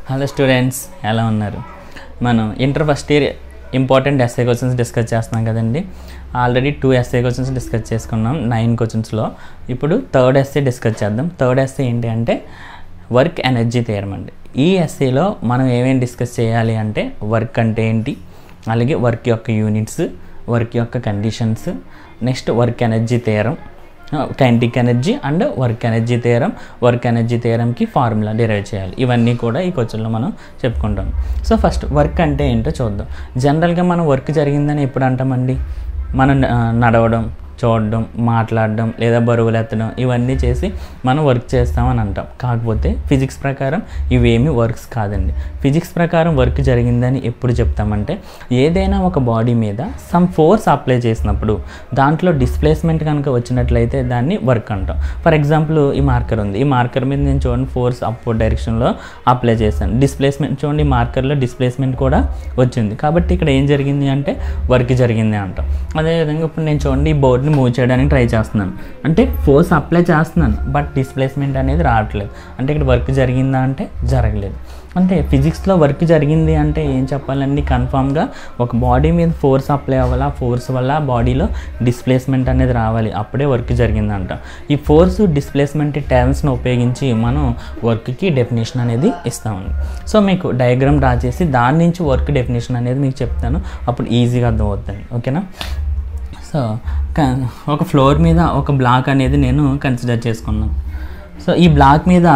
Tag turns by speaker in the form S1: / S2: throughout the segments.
S1: hello students ఎలా ఉన్నారు మనం inter first year important SA questions discuss చేస్తున్నాం కదండి already two SA questions discuss చేసుకున్నాం నైన్ క్వశ్చన్స్లో ఇప్పుడు థర్డ్ ఎస్ఏ డిస్కస్ చేద్దాం థర్డ్ ఎస్ఏ ఏంటి అంటే వర్క్ ఎనర్జీ థియరం అండి ఈ ఎస్ఏలో మనం ఏమేమి డిస్కస్ చేయాలి అంటే వర్క్ అంటే ఏంటి అలాగే వర్క్ యొక్క యూనిట్స్ వర్క్ యొక్క conditions next work energy theorem kinetic energy and work energy theorem work energy థియరంకి ఫార్ములా డిరైవ్ చేయాలి ఇవన్నీ కూడా ఈ క్వశ్చన్లో మనం చెప్పుకుంటాం సో ఫస్ట్ వర్క్ అంటే ఏంటో చూద్దాం జనరల్గా మనం వర్క్ జరిగిందని ఎప్పుడు అంటామండి మనం ఆ, నడవడం చూడడం మాట్లాడడం లేదా బరువులు ఎత్తడం ఇవన్నీ చేసి మనం వర్క్ చేస్తామని అంటాం కాకపోతే ఫిజిక్స్ ప్రకారం ఇవేమి వర్క్స్ కాదండి ఫిజిక్స్ ప్రకారం వర్క్ జరిగిందని ఎప్పుడు చెప్తామంటే ఏదైనా ఒక బాడీ మీద సమ్ ఫోర్స్ అప్లై చేసినప్పుడు దాంట్లో డిస్ప్లేస్మెంట్ కనుక వచ్చినట్లయితే దాన్ని వర్క్ అంటాం ఫర్ ఎగ్జాంపుల్ ఈ మార్కర్ ఉంది ఈ మార్కర్ మీద నేను చూడండి ఫోర్స్ అప్వర్డ్ డైరెక్షన్లో అప్లై చేశాను డిస్ప్లేస్మెంట్ చూడండి ఈ మార్కర్లో డిస్ప్లేస్మెంట్ కూడా వచ్చింది కాబట్టి ఇక్కడ ఏం జరిగింది అంటే వర్క్ జరిగింది అంటాం అదేవిధంగా ఇప్పుడు నేను చూడండి ఈ బోర్డ్ని మూవ్ చేయడానికి ట్రై చేస్తున్నాను అంటే ఫోర్స్ అప్లై చేస్తున్నాను బట్ డిస్ప్లేస్మెంట్ అనేది రావట్లేదు అంటే ఇక్కడ వర్క్ జరిగిందా అంటే జరగలేదు అంటే ఫిజిక్స్లో వర్క్ జరిగింది అంటే ఏం చెప్పాలండి కన్ఫామ్గా ఒక బాడీ మీద ఫోర్స్ అప్లై అవ్వాలి ఆ ఫోర్స్ వల్ల బాడీలో డిస్ప్లేస్మెంట్ అనేది రావాలి అప్పుడే వర్క్ జరిగిందంట ఈ ఫోర్స్ డిస్ప్లేస్మెంట్ టర్మ్స్ని ఉపయోగించి మనం వర్క్కి డెఫినేషన్ అనేది ఇస్తామండి సో మీకు డయాగ్రామ్ డ్రా చేసి దాని నుంచి వర్క్ డెఫినేషన్ అనేది మీకు చెప్తాను అప్పుడు ఈజీగా అర్థమవుతుంది ఓకేనా సో క- ఒక ఫ్లోర్ మీద ఒక బ్లాక్ అనేది నేను కన్సిడర్ చేసుకున్నాను సో ఈ బ్లాక్ మీద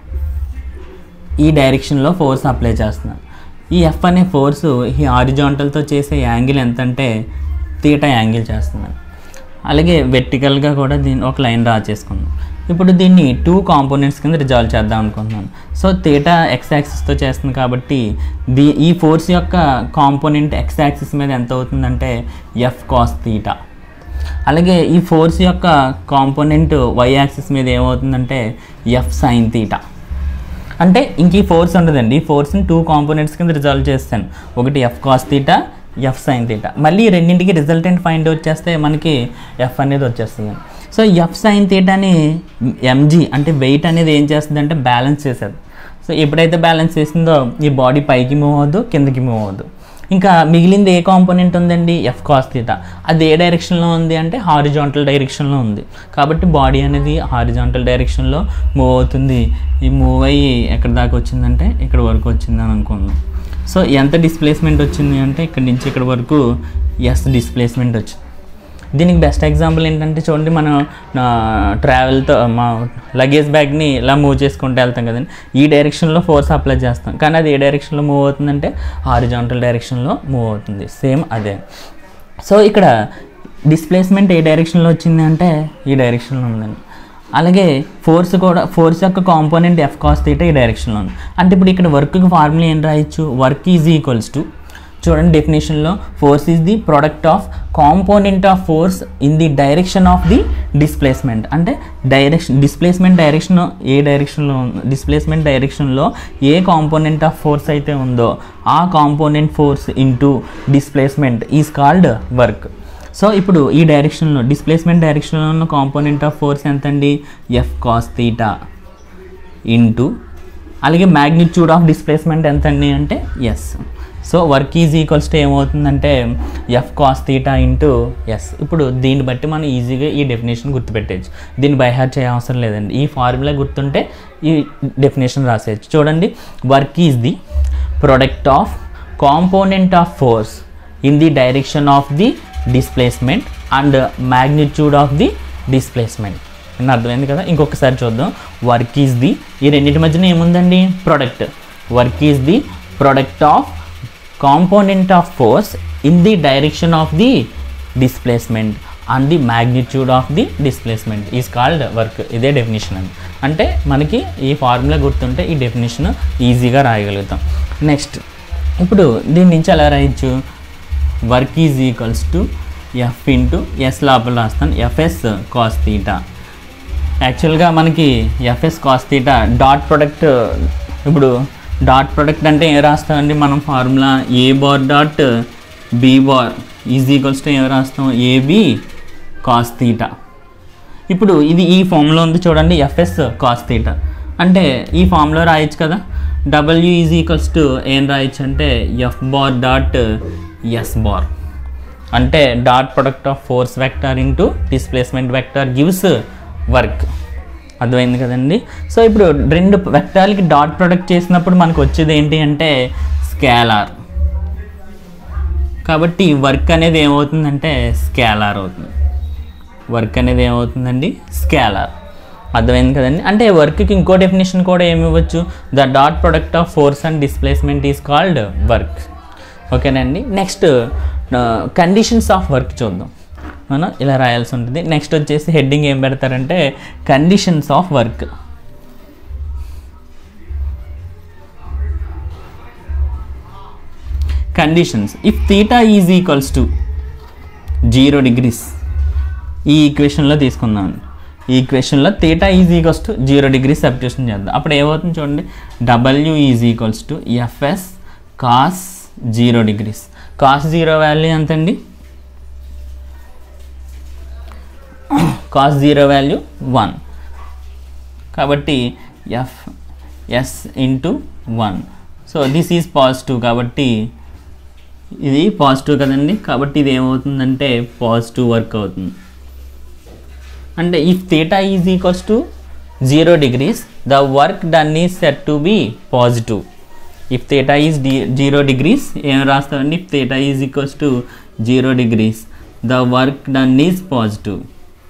S1: ఈ డైరెక్షన్లో ఫోర్స్ అప్లై చేస్తున్నాను ఈ ఎఫ్ అనే ఫోర్స్ ఈ హారిజాంటల్తో చేసే యాంగిల్ ఎంత అంటే తీటా యాంగిల్ చేస్తున్నాను అలాగే వెర్టికల్గా కూడా దీన్ని ఒక లైన్ డ్రా చేసుకున్నాను ఇప్పుడు దీన్ని టూ కాంపోనెంట్స్ కింద రిజాల్వ్ చేద్దాం అనుకుంటున్నాను సో తీటా ఎక్స్ యాక్సిస్తో చేస్తుంది కాబట్టి దీ ఈ ఫోర్స్ యొక్క కాంపోనెంట్ ఎక్స్ యాక్సిస్ మీద ఎంత అవుతుందంటే ఎఫ్ కాస్ తీటా అలాగే ఈ ఫోర్స్ యొక్క కాంపోనెంట్ వై యాక్సిస్ మీద ఏమవుతుందంటే ఎఫ్ సైన్ తీటా అంటే ఇంక ఈ ఫోర్స్ ఉండదండి ఈ ఫోర్స్ని టూ కాంపోనెంట్స్ కింద రిజాల్వ్ చేస్తాను ఒకటి F cos theta F sine theta మళ్ళీ ఈ రెండింటికి రిజల్టెంట్ ఫైండ్ వచ్చేస్తే మనకి ఎఫ్ అనేది వచ్చేస్తుంది సో ఎఫ్ సైన్ తీటాని ఎంజీ అంటే వెయిట్ అనేది ఏం చేస్తుంది అంటే బ్యాలెన్స్ చేసేది సో ఎప్పుడైతే బ్యాలెన్స్ చేసిందో ఈ బాడీ పైకి మూవ్ అవ్వదు కిందకి మూవ్ అవ్వదు ఇంకా మిగిలింది ఏ కాంపోనెంట్ ఉందండి ఎఫ్ కాస్ తీటా అది ఏ డైరెక్షన్లో ఉంది అంటే హారిజాంటల్ డైరెక్షన్లో ఉంది కాబట్టి బాడీ అనేది హారిజాంటల్ డైరెక్షన్లో మూవ్ అవుతుంది ఈ మూవ్ అయ్యి ఎక్కడి దాకా వచ్చిందంటే ఇక్కడ వరకు వచ్చిందని అనుకుందాం సో ఎంత డిస్ప్లేస్మెంట్ వచ్చింది అంటే ఇక్కడ నుంచి ఇక్కడ వరకు ఎస్ డిస్ప్లేస్మెంట్ వచ్చింది దీనికి బెస్ట్ ఎగ్జాంపుల్ ఏంటంటే చూడండి మనం ట్రావెల్తో మా లగేజ్ బ్యాగ్ని ఇలా మూవ్ చేసుకుంటూ వెళ్తాం కదండి ఈ డైరెక్షన్లో ఫోర్స్ అప్లై చేస్తాం కానీ అది ఏ డైరెక్షన్లో మూవ్ అవుతుందంటే హారిజాంటల్ డైరెక్షన్లో మూవ్ అవుతుంది సేమ్ అదే సో ఇక్కడ డిస్ప్లేస్మెంట్ ఏ డైరెక్షన్లో వచ్చింది అంటే ఈ డైరెక్షన్లో ఉందండి అలాగే ఫోర్స్ కూడా ఫోర్స్ యొక్క కాంపోనెంట్ ఎఫ్ కాస్ తీటా ఈ డైరెక్షన్లో ఉంది అంటే ఇప్పుడు ఇక్కడ వర్క్కి ఫార్ములా ఏం రాయొచ్చు వర్క్ ఈజ్ ఈక్వల్స్ టు చూడండి డెఫినేషన్లో force is the product of component of force in the direction of the displacement అంటే డైరెక్షన్ డిస్ప్లేస్మెంట్ డైరెక్షన్ ఏ డైరెక్షన్లో డిస్ప్లేస్మెంట్ డైరెక్షన్లో ఏ కాంపోనెంట్ ఆఫ్ ఫోర్స్ అయితే ఉందో ఆ component force into displacement is called work so ఇప్పుడు ఈ డైరెక్షన్లో డిస్ప్లేస్మెంట్ డైరెక్షన్లో ఉన్న కాంపోనెంట్ ఆఫ్ ఫోర్స్ ఎంత అండి ఎఫ్ కాస్ తీటా ఇంటూ అలాగే మ్యాగ్నిట్యూడ్ ఆఫ్ డిస్ప్లేస్మెంట్ ఎంత అండి అంటే S so work is equals to ఏమవుతుందంటే F cos theta into S ఇప్పుడు దీన్ని బట్టి మనం ఈజీగా ఈ డెఫినేషన్ గుర్తుపెట్టేయచ్చు దీన్ని బైహార్ట్ చేయ అవసరం లేదండి ఈ ఫార్ములా గుర్తుంటే ఈ డెఫినేషన్ రాసేయచ్చు చూడండి work is the product of component of force in the direction of the displacement and magnitude of the displacement అని అర్థమైంది కదా ఇంకొకసారి చూద్దాం వర్క్ ఈజ్ ది ఈ రెండింటి మధ్యన ఏముందండి product work is the product of component of force in the direction of the displacement and the magnitude of the displacement is called work ఇదే డెఫినేషన్ అండి అంటే మనకి ఈ ఫార్ములా గుర్తుంటే ఈ డెఫినేషన్ ఈజీగా రాయగలుగుతాం నెక్స్ట్ ఇప్పుడు దీని నుంచి ఎలా రాయొచ్చు work is equals to F into S లోపల రాస్తాను ఎఫ్ఎస్ కాస్ తీటా యాక్చువల్గా మనకి FS cos theta dot product ఇప్పుడు డాట్ ప్రొడక్ట్ అంటే ఏం రాస్తామండి మనం formula A bar dot B bar is equals to ఏం రాస్తాం ఏబి కాస్ తీటా ఇప్పుడు ఇది ఈ ఫామ్లో ఉంది చూడండి ఎఫ్ఎస్ కాస్ తీటా అంటే ఈ ఫామ్లో రాయొచ్చు కదా డబ్ల్యూ ఈజ్ ఈక్వల్స్ టు ఏం రాయొచ్చు అంటే F bar dot S bar అంటే dot product of force vector into displacement vector gives work అర్థమైంది కదండి సో ఇప్పుడు రెండు వెక్టార్లకి డాట్ ప్రొడక్ట్ చేసినప్పుడు మనకు వచ్చేది ఏంటి అంటే స్కేలార్ కాబట్టి వర్క్ అనేది ఏమవుతుందంటే స్కేలార్ అవుతుంది వర్క్ అనేది ఏమవుతుందండి స్కేలార్ అర్థమైంది కదండి అంటే వర్క్కి ఇంకో డెఫినేషన్ కూడా ఏమి ఇవ్వచ్చు the dot product of force and displacement is called work ఓకేనండి నెక్స్ట్ కండిషన్స్ ఆఫ్ వర్క్ చూద్దాం మనం ఇలా రాయాల్సి ఉంటుంది నెక్స్ట్ వచ్చేసి హెడ్డింగ్ ఏం పెడతారంటే conditions of work conditions if theta is equals to zero degrees ఈ ఈక్వేషన్లో తీసుకుందాం ఈ ఈక్వేషన్లో theta is equals to zero degree substitution చేద్దాం అప్పుడు ఏమవుతుంది చూడండి W is equals to FS cos zero degrees cos zero value ఎంతండి కాస్ జీరో వాల్యూ వన్ కాబట్టి F S into one so this is positive కాబట్టి ఇది పాజిటివ్ కదండి కాబట్టి ఇది ఏమవుతుందంటే పాజిటివ్ వర్క్ అవుతుంది అంటే if theta is equals to zero degrees the work done is set to be positive if theta is the zero degrees ఏం రాస్తామండి if theta is equals to zero degrees the work done is positive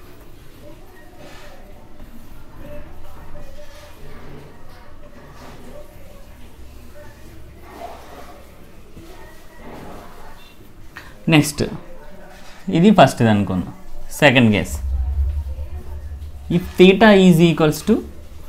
S1: next ఇది first అనుకుందాం second case if theta is equals to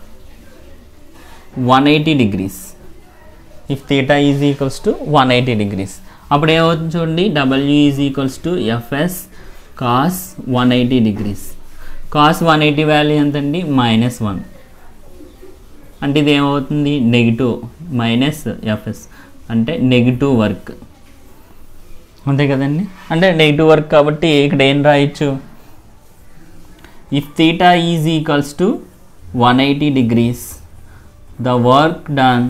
S1: one eighty degrees if theta is equals to one eighty degrees అప్పుడు ఏమవుతుంది చూడండి W is equals to FS cos one eighty degrees cos one eighty value ఎంతండి minus one అంటే ఇది ఏమవుతుంది negative minus FS అంటే negative work అంతే కదండి అంటే నెగిటివ్ వర్క్ కాబట్టి ఇక్కడ ఏం రాయొచ్చు if theta is equals to one eighty degrees the work done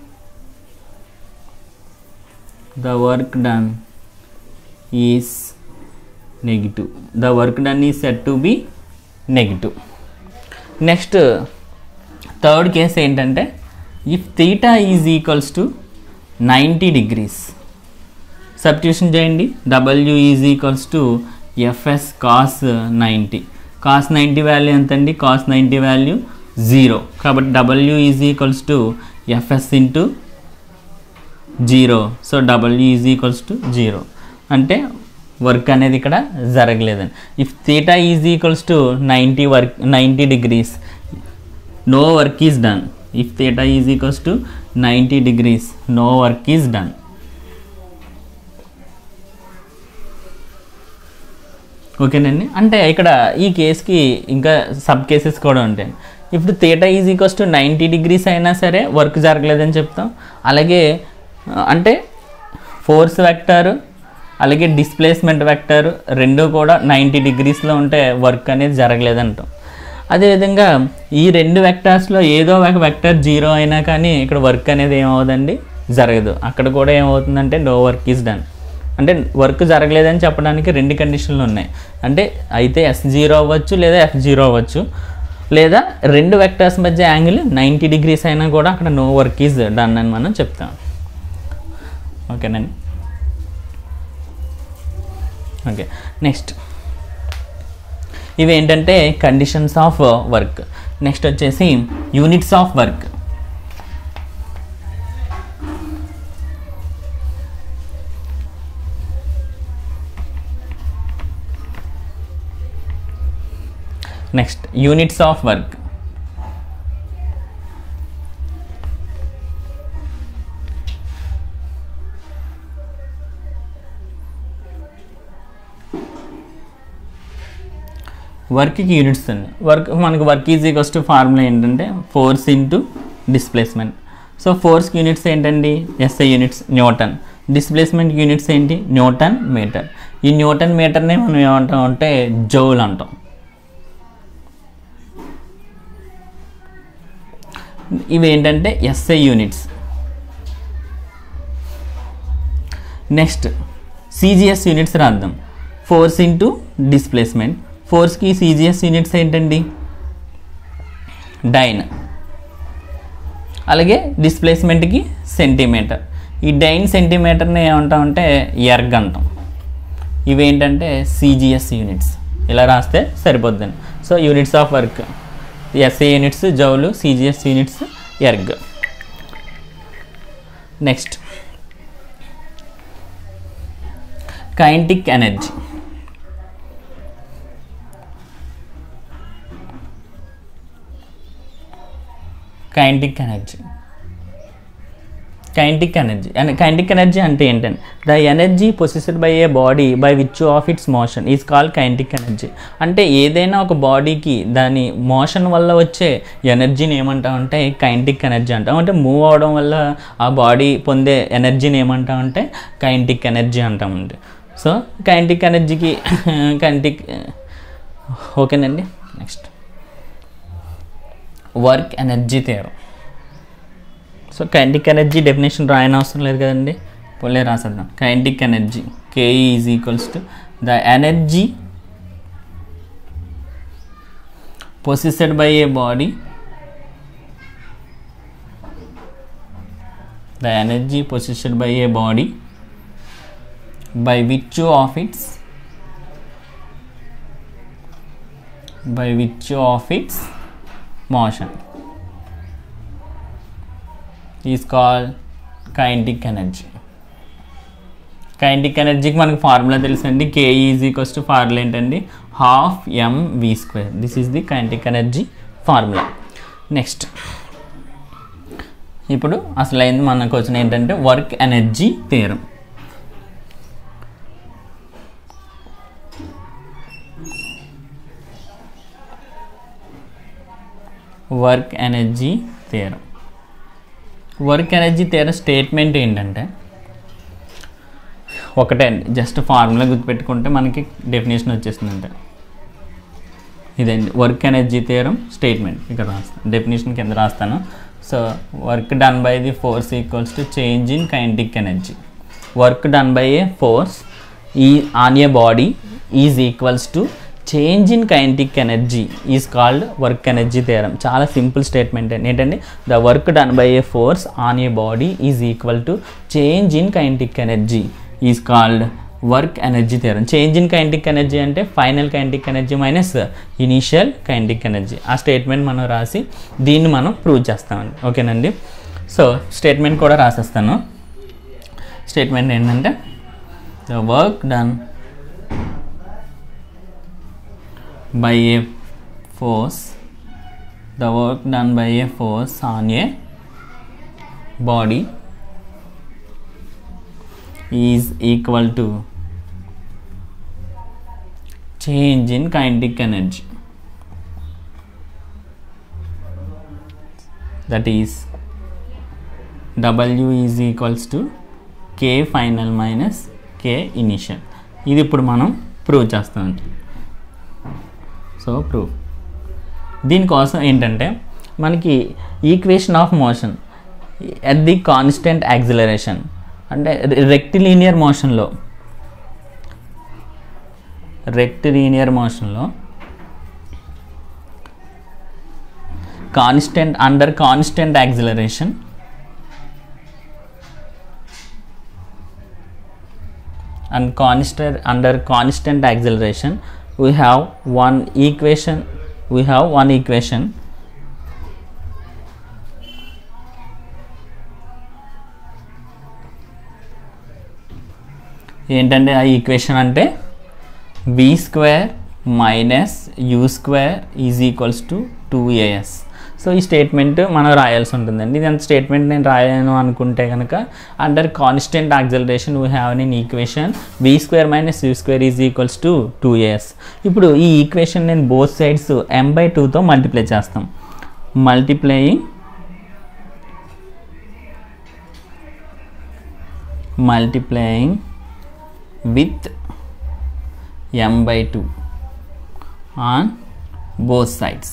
S1: the work done is negative the work done is set to be negative next third case ఏంటంటే if theta is equals to ninety degrees substitution చేయండి W is equals to FS cos ninety cos ninety value ఎంతండి cos ninety value zero కాబట్టి W is equals to FS into zero so W is equals to zero అంటే work అనేది ఇక్కడ జరగలేదండి if theta is equals to ninety work ninety degrees no work is done if theta is equals to ninety degrees no work is done ఓకేనండి అంటే ఇక్కడ ఈ కేసుకి ఇంకా సబ్ కేసెస్ కూడా ఉంటాయి ఇప్పుడు theta is equals to ninety degrees అయినా సరే వర్క్ జరగలేదని చెప్తాం అలాగే ఆ, అంటే ఫోర్స్ వెక్టర్ అలాగే డిస్ప్లేస్మెంట్ వెక్టర్ రెండు కూడా నైంటీ డిగ్రీస్లో ఉంటే వర్క్ అనేది జరగలేదంటాం అదేవిధంగా ఈ రెండు వెక్టార్స్లో ఏదో ఒక వెక్టర్ జీరో అయినా కానీ ఇక్కడ వర్క్ అనేది ఏమవుదండి జరగదు అక్కడ కూడా ఏమవుతుందంటే నో వర్క్ ఈజ్ డన్ అంటే వర్క్ జరగలేదని చెప్పడానికి రెండు కండిషన్లు ఉన్నాయి అంటే అయితే ఎస్ జీరో అవ్వచ్చు లేదా ఎఫ్ జీరో అవ్వచ్చు లేదా రెండు వెక్టర్స్ మధ్య యాంగిల్ నైంటీ డిగ్రీస్ అయినా కూడా అక్కడ నో వర్క్ ఈజ్ డన్ అని మనం చెప్తాం ఓకేనండి ఓకే నెక్స్ట్ ఇవి ఏంటంటే కండిషన్స్ ఆఫ్ వర్క్ నెక్స్ట్ వచ్చేసి units of work next units of work వర్క్కి యూనిట్స్ అండి వర్క్ మనకి work is equals to formula ఏంటంటే ఫోర్స్ ఇంటూ డిస్ప్లేస్మెంట్ సో ఫోర్స్కి యూనిట్స్ ఏంటండి SI units newton displacement units ఏంటి న్యూటన్ మీటర్ ఈ న్యూటన్ మీటర్నే మనం ఏమంటాం అంటే జౌల్ అంటాం ఇవి ఏంటంటే SI units next CGS units రాద్దాం ఫోర్స్ ఇంటూ డిస్ప్లేస్మెంట్ ఫోర్స్కి సీజీఎస్ యూనిట్స్ ఏంటండి డైన్ అలాగే డిస్ప్లేస్మెంట్కి సెంటీమీటర్ ఈ డైన్ సెంటీమీటర్ని ఏమంటామంటే ఎర్గ్ అంటాం ఇవేంటంటే సీజీఎస్ యూనిట్స్ ఇలా రాస్తే సరిపోద్దండి so units of work SI units joule CGS units erg next kinetic energy kinetic energy kinetic energy and kinetic energy అంటే ఏంటంటే the energy possessed by a body by which of its motion is called kinetic energy అంటే ఏదైనా ఒక బాడీకి దాని motion వల్ల వచ్చే ఎనర్జీని ఏమంటామంటే కైంటిక్ ఎనర్జీ అంటాం అంటే మూవ్ అవడం వల్ల ఆ బాడీ పొందే ఎనర్జీని ఏమంటామంటే కైంటిక్ ఎనర్జీ అంటామండి సో కైంటిక్ ఎనర్జీకి కైంటిక్ ఓకేనండి next work energy theorem so kinetic energy definition రాయని అవసరం లేదు కదండి పోలే రాసేద్దాం kinetic energy KE is equals to the energy possessed by a body the energy possessed by a body by virtue of its by virtue of its motion is called kinetic energy kinetic ఎనర్జీకి మనకి formula తెలుసండి KE is equals to formula ఏంటండి half m v square this is the kinetic energy formula next ఇప్పుడు అసలు అయింది మనకు వచ్చిన ఏంటంటే work energy theorem work energy theorem work energy theorem statement ఏంటంటే ఒకటే అండి జస్ట్ ఫార్ములా గుర్తుపెట్టుకుంటే మనకి డెఫినేషన్ వచ్చేసిందంటే ఇదండి వర్క్ ఎనర్జీ థియరం స్టేట్మెంట్ ఇక్కడ రాస్తాను డెఫినేషన్ కింద రాస్తాను so work done by the force equals to change in kinetic energy work done by a force ఈ on a body is equals to change in kinetic energy is called work energy theorem చాలా simple statement అండి ఏంటంటే the work done by a force on a body is equal to change in kinetic energy is called work energy theorem change in kinetic energy అంటే final kinetic energy minus initial kinetic energy ఆ statement మనం రాసి దీన్ని మనం prove చేస్తామండి ఓకేనండి so statement కూడా రాసేస్తాను స్టేట్మెంట్ ఏంటంటే the work done by a force the work done by a force on a body is equal to change in kinetic energy that is w is equals to k final minus k initial ఇది ఇప్పుడు మనం prove చేస్తామండి so proof దీనికోసం ఏంటంటే మనకి equation of motion at the constant acceleration అంటే rectilinear మోషన్లో rectilinear మోషన్లో constant under constant acceleration and constant under constant acceleration we have one equation we have one equation ఏంటంటే ఆ ఈక్వేషన్ అంటే v square minus u square is equals to two AS so ఈ statement మనం రాయాల్సి ఉంటుందండి ఇది అంత స్టేట్మెంట్ నేను రాయను అనుకుంటే కనుక under constant acceleration we have in equation v square minus u square is equals to two AS ఇప్పుడు ఈ ఈక్వేషన్ నేను బోత్ సైడ్స్ ఎం బై టూతో మల్టిప్లై చేస్తాం multiplying multiplying with m by two on both sides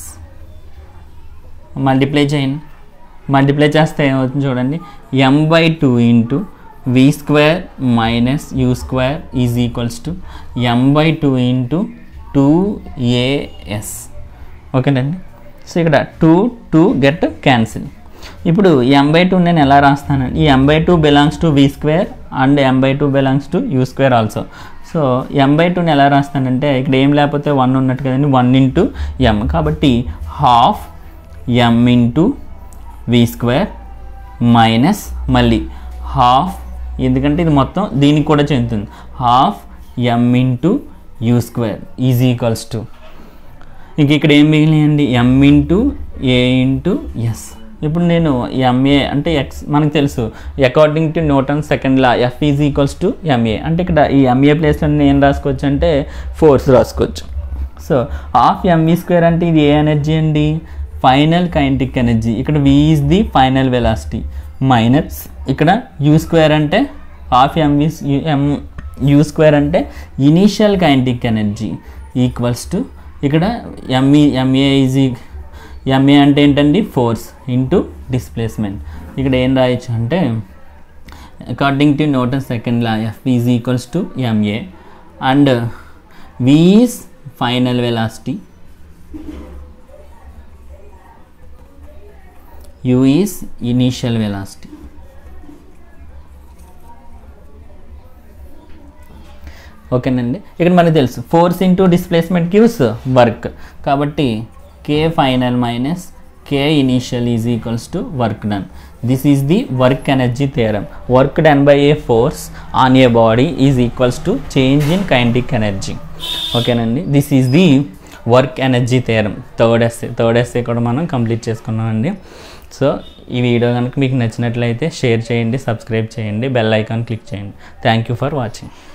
S1: multiply చేయండి multiply చేస్తే ఏమవుతుంది చూడండి m by two into v square minus u square is equals to m by two into two AS ఓకేనండి so ఇక్కడ two two get cancel ఇప్పుడు m by two నేను ఎలా రాస్తానండి ఈ m by two belongs to v square and m by two belongs to u square also so m by టూని ఎలా రాస్తానంటే ఇక్కడ ఏం లేకపోతే వన్ ఉన్నట్టు కదండి వన్ ఇంటూ ఎం కాబట్టి half m into v square minus మళ్ళీ హాఫ్ ఎందుకంటే ఇది మొత్తం దీనికి కూడా చెందుతుంది half m into u square is equals to ఇంక ఇక్కడ ఏం మిగిలినాయండి m into A into S ఇప్పుడు నేను ఎంఏ అంటే ఎక్స్ మనకు తెలుసు according to Newton second law F is equals to MA అంటే ఇక్కడ ఈ ఎంఏ ప్లేస్లో నేను ఏం రాసుకోవచ్చు అంటే ఫోర్స్ రాసుకోవచ్చు సో హాఫ్ ఎంఈ స్క్వేర్ అంటే ఇది ఏ ఎనర్జీ అండి ఫైనల్ కైనటిక్ ఎనర్జీ ఇక్కడ V is the final velocity minus ఇక్కడ యూ స్క్వేర్ అంటే half M V M U square అంటే initial kinetic energy equals to ఇక్కడ ఎంఈ ఎంఏ ఈజ్ ఎంఏ అంటే ఏంటండి ఫోర్స్ ఇంటూ డిస్ప్లేస్మెంట్ ఇక్కడ ఏం రాయొచ్చు అంటే according to Newton second law F is equals to M A and V is final velocity u is initial velocity ఓకేనండి ఇక్కడ మనకు తెలుసు force into displacement gives work కాబట్టి K final minus K initial is equals to work done this is the work energy theorem work done by a force on a body is equals to change in kinetic energy ఓకేనండి this is the work energy theorem third SA third SA కూడా మనం complete చేసుకున్నామండి so ఈ video కనుక మీకు నచ్చినట్లయితే share చేయండి subscribe చేయండి బెల్ ఐకాన్ క్లిక్ చేయండి థ్యాంక్ యూ ఫర్ వాచింగ్